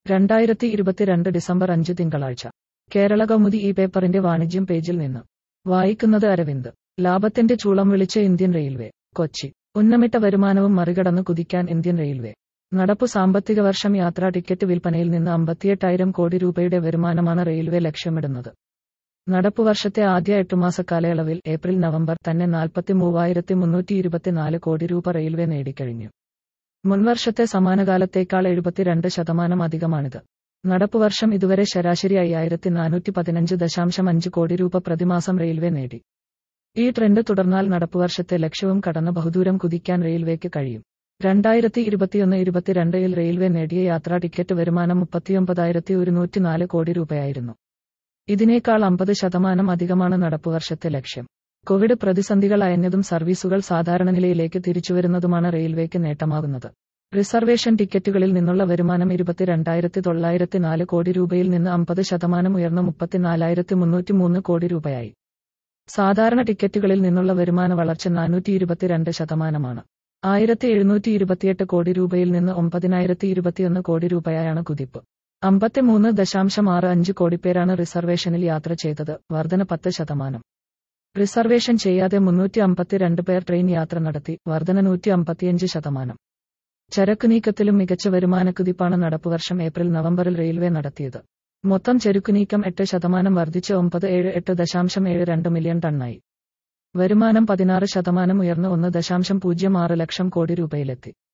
രണ്ടായിരത്തി ഇരുപത്തിരണ്ട് ഡിസംബർ അഞ്ച് തിങ്കളാഴ്ച കേരള കൗമുദി ഈ പേപ്പറിന്റെ വാണിജ്യം പേജിൽ നിന്ന് വായിക്കുന്നത് അരവിന്ദ് ലാഭത്തിന്റെ ചൂളം വിളിച്ച ഇന്ത്യൻ റെയിൽവേ കൊച്ചി ഉന്നമിട്ട വരുമാനവും മറികടന്ന് കുതിക്കാൻ ഇന്ത്യൻ റെയിൽവേ നടപ്പു സാമ്പത്തിക വർഷം യാത്രാ ടിക്കറ്റ് വിൽപ്പനയിൽ നിന്ന് അമ്പത്തിയെട്ടായിരം കോടി രൂപയുടെ വരുമാനമാണ് റെയിൽവേ ലക്ഷ്യമിടുന്നത് നടപ്പു വർഷത്തെ ആദ്യ എട്ടുമാസ കാലയളവിൽ ഏപ്രിൽ നവംബർ തന്നെ നാൽപ്പത്തി മൂവായിരത്തി മുന്നൂറ്റി ഇരുപത്തിനാല് കോടി രൂപ റെയിൽവേ നേടിക്കഴിഞ്ഞു മുൻവർഷത്തെ സമാനകാലത്തേക്കാൾ എഴുപത്തിരണ്ട് ശതമാനം അധികമാണിത് നടപ്പുവർഷം ഇതുവരെ ശരാശരി അയ്യായിരത്തി നാനൂറ്റി പതിനഞ്ച് ദശാംശം അഞ്ച് കോടി രൂപ പ്രതിമാസം റെയിൽവേ നേടി ഈ ട്രെൻഡ് തുടർന്നാൽ നടപ്പുവർഷത്തെ ലക്ഷ്യവും കടന്ന് ബഹുദൂരം കുതിക്കാൻ റെയിൽവേക്ക് കഴിയും രണ്ടായിരത്തി ഇരുപത്തിയൊന്ന് ഇരുപത്തിരണ്ടിൽ റെയിൽവേ നേടിയ യാത്രാ ടിക്കറ്റ് വരുമാനം മുപ്പത്തിയൊമ്പതായിരത്തി ഒരുന്നൂറ്റി നാല് കോടി രൂപയായിരുന്നു ഇതിനേക്കാൾ അമ്പത് ശതമാനം അധികമാണ് നടപ്പുവർഷത്തെ ലക്ഷ്യം കോവിഡ് പ്രതിസന്ധികൾ അയഞ്ഞതും സർവീസുകൾ സാധാരണ നിലയിലേക്ക് തിരിച്ചുവരുന്നതുമാണ് റെയിൽവേക്ക് നേട്ടമാകുന്നത് റിസർവേഷൻ ടിക്കറ്റുകളിൽ നിന്നുള്ള വരുമാനം ഇരുപത്തിരണ്ടായിരത്തി തൊള്ളായിരത്തി നാല് കോടി രൂപയിൽ നിന്ന് അമ്പത് ശതമാനം ഉയർന്ന് മുപ്പത്തിനാലായിരത്തി മുന്നൂറ്റി മൂന്ന് കോടി രൂപയായി സാധാരണ ടിക്കറ്റുകളിൽ നിന്നുള്ള വരുമാന വളർച്ച നാനൂറ്റി ഇരുപത്തിരണ്ട് ശതമാനമാണ് ആയിരത്തി എഴുന്നൂറ്റി ഇരുപത്തിയെട്ട് കോടി രൂപയിൽ നിന്ന് ഒമ്പതിനായിരത്തി ഇരുപത്തിയൊന്ന് കോടി രൂപയായാണ് കുതിപ്പ് അമ്പത്തിമൂന്ന് ദശാംശം ആറ് അഞ്ച് കോടിപ്പേരാണ് റിസർവേഷനിൽ യാത്ര ചെയ്തത് വർധന പത്ത് ശതമാനം റിസർവേഷൻ ചെയ്യാതെ മുന്നൂറ്റി അമ്പത്തിരണ്ട് പേർ ട്രെയിൻ യാത്ര നടത്തി വർധന നൂറ്റി അമ്പത്തിയഞ്ച് ശതമാനം ചരക്ക് നീക്കത്തിലും മികച്ച വരുമാനക്കുതിപ്പാണ് നടപ്പുവർഷം ഏപ്രിൽ നവംബറിൽ റെയിൽവേ നടത്തിയത് മൊത്തം ചരക്കുനീക്കം എട്ട് ശതമാനം വർദ്ധിച്ച് ഒമ്പത് ഏഴ് എട്ട് ദശാംശം ഏഴ് രണ്ട് മില്യൺ ടണ്ണായി വരുമാനം പതിനാറ് ശതമാനം ഉയർന്ന് ഒന്ന് ദശാംശം പൂജ്യം ആറ് ലക്ഷം കോടി രൂപയിലെത്തി